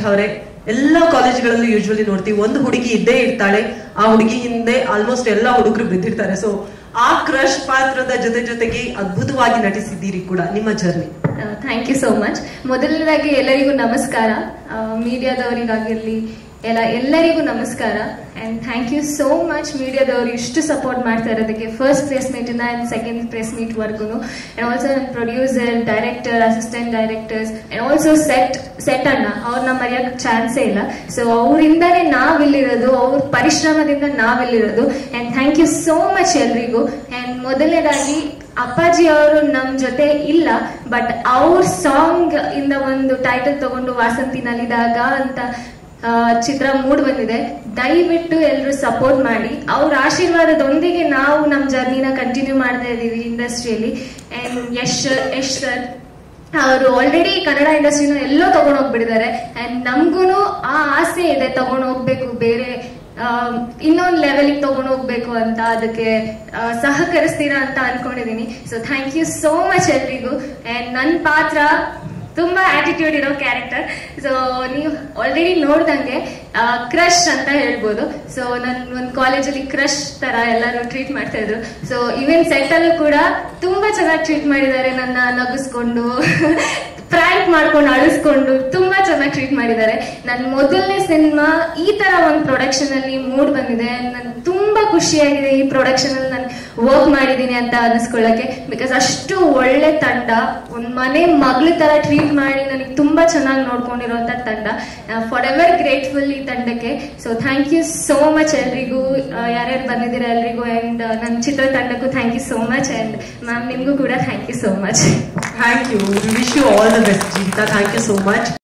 ಅವರೇ ಎಲ್ಲ ಕಾಲೇಜ್ಗಳಲ್ಲೂ ಯೂಶ್ವಲಿ ನೋಡ್ತೀವಿ ಒಂದು ಹುಡುಗಿ ಇದ್ದೇ ಇರ್ತಾಳೆ ಆ ಹುಡುಗಿ ಹಿಂದೆ ಆಲ್ಮೋಸ್ಟ್ ಎಲ್ಲ ಹುಡುಗರು ಬಿದ್ದಿರ್ತಾರೆ ಸೊ ಆ ಕ್ರಶ್ ಪಾತ್ರದ ಜೊತೆ ಜೊತೆಗೆ ಅದ್ಭುತವಾಗಿ ನಟಿಸಿದ್ದೀರಿ ಕೂಡ ನಿಮ್ಮ journey thank you so much ಮೊದಲನೇದಾಗಿ ಎಲ್ಲರಿಗೂ ನಮಸ್ಕಾರ ಮೀಡಿಯಾದವರಿಗಾಗಿರ್ಲಿ ಎಲ್ಲ ಎಲ್ಲರಿಗೂ ನಮಸ್ಕಾರ and thank you so much ಮೀಡಿಯಾದವರು ಇಷ್ಟು ಸಪೋರ್ಟ್ ಮಾಡ್ತಾ ಇರೋದಕ್ಕೆ ಫಸ್ಟ್ ಪ್ರೆಸ್ ಮೀಟಿಂದ ಆ್ಯಂಡ್ ಸೆಕೆಂಡ್ ಪ್ರೆಸ್ ಮೀಟ್ವರೆಗೂ ಆ್ಯಂಡ್ ಆಲ್ಸೋ ನನ್ನ producer director assistant directors and also set set ಅಣ್ಣ ಅವ್ರನ್ನ ಮರೆಯೋಕ್ಕೆ ಚಾನ್ಸೇ ಇಲ್ಲ ಸೊ ಅವರಿಂದನೇ ನಾವಿಲ್ಲಿರೋದು ಅವ್ರ ಪರಿಶ್ರಮದಿಂದ ನಾವಿಲ್ಲಿರೋದು and thank you so much ಎಲ್ರಿಗೂ ಆ್ಯಂಡ್ ಮೊದಲನೇದಾಗಿ ಅಪ್ಪಾಜಿ ಅವರು ನಮ್ ಜೊತೆ ಇಲ್ಲ ಬಟ್ ಅವ್ರ ಸಾಂಗ್ ಇಂದ ಒಂದು ಟೈಟಲ್ ತಗೊಂಡು ವಾಸಂತಿನಲ್ಲಿದಾಗ ಅಂತ ಆ, ಚಿತ್ರ ಮೂಡ್ ಬಂದಿದೆ ದಯವಿಟ್ಟು ಎಲ್ಲರೂ ಸಪೋರ್ಟ್ ಮಾಡಿ ಅವ್ರ ಆಶೀರ್ವಾದದೊಂದಿಗೆ ನಾವು ನಮ್ಮ ಜರ್ನಿನ ಕಂಟಿನ್ಯೂ ಮಾಡ್ತಾ ಇದ್ದೀವಿ ಇಂಡಸ್ಟ್ರಿಯಲ್ಲಿ ಆ್ಯಂಡ್ ಯಶ್ ಯಶ್ ಸರ್ ಅವರು ಆಲ್ರೆಡಿ ಕನ್ನಡ ಇಂಡಸ್ಟ್ರಿನ ಎಲ್ಲೋ ತಗೊಂಡು ಹೋಗ್ಬಿಟ್ಟಿದ್ದಾರೆ ಆ್ಯಂಡ್ ನಮಗೂ ಆ ಆಸೆ ಇದೆ ತಗೊಂಡು ಹೋಗ್ಬೇಕು ಬೇರೆ ಇನ್ನೊಂದು ಲೆವೆಲಿಗೆ ತಗೊಂಡು ಹೋಗ್ಬೇಕು ಅಂತ ಅದಕ್ಕೆ ಆ, ಸಹಕರಿಸ್ತೀರಾ ಅಂತ ಅನ್ಕೊಂಡಿದೀನಿ so thank you so much ಎಲ್ರಿಗೂ ಆ್ಯಂಡ್ ನನ್ನ ಪಾತ್ರ ತುಂಬಾ ಆಟಿಟ್ಯೂಡ್ ಇರೋ ಕ್ಯಾರೆಕ್ಟರ್ ಸೊ ನೀವು ಆಲ್ರೆಡಿ ನೋಡ್ದಂಗೆ ಕ್ರಶ್ ಅಂತ ಹೇಳ್ಬೋದು ಸೊ ನನ್ನ ಒಂದು ಕಾಲೇಜಲ್ಲಿ ಕ್ರಶ್ ತರ ಎಲ್ಲರೂ ಟ್ರೀಟ್ ಮಾಡ್ತಾ ಇದ್ರು ಸೊ ಈವನ್ ಸೆಟ್ ಅಲ್ಲೂ ಕೂಡ ತುಂಬಾ ಚೆನ್ನಾಗಿ ಟ್ರೀಟ್ ಮಾಡಿದ್ದಾರೆ ನನ್ನ ನಗಿಸ್ಕೊಂಡು ಫ್ರ್ಯಾಂಕ್ ಮಾಡ್ಕೊಂಡು ಅಳಿಸ್ಕೊಂಡು ತುಂಬಾ ಚೆನ್ನಾಗಿ ಟ್ರೀಟ್ ಮಾಡಿದ್ದಾರೆ ನನ್ನ ಮೊದಲನೇ ಸಿನಿಮಾ ಈ ತರ ಒಂದು ಪ್ರೊಡಕ್ಷನ್ ಅಲ್ಲಿ ಮೂಡ್ ಬಂದಿದೆ ನನ್ ತುಂಬಾ ಖುಷಿಯಾಗಿದೆ ಈ ಪ್ರೊಡಕ್ಷನ್ ಅಲ್ಲಿ ನಾನು ವರ್ಕ್ ಮಾಡಿದೀನಿ ಅಂತ ಅನಿಸ್ಕೊಳ್ಳಕ್ಕೆ ಬಿಕಾಸ್ ಅಷ್ಟು ಒಳ್ಳೆ ತಂಡ ಒಂದ್ ಮನೆ ಮಗಳ ತರ ಟ್ರೀಟ್ ಮಾಡಿ ನನಗೆ ತುಂಬಾ ಚೆನ್ನಾಗಿ ನೋಡ್ಕೊಂಡಿರುವಂತ ತಂಡ ಫಾರ್ ಎವರ್ ಗ್ರೇಟ್ಫುಲ್ ಈ ತಂಡಕ್ಕೆ so thank you so much ಎಲ್ರಿಗೂ ಯಾರ್ಯಾರು ಬಂದಿದ್ದೀರಾ ಎಲ್ರಿಗೂ ಅಂಡ್ ನನ್ನ ಚಿತ್ರತಂಡಕ್ಕೂ thank you so much and ma'am ನಿಮ್ಗೂ ಕೂಡ thank you so much thank you wish you all the best Jeevitha thank you so much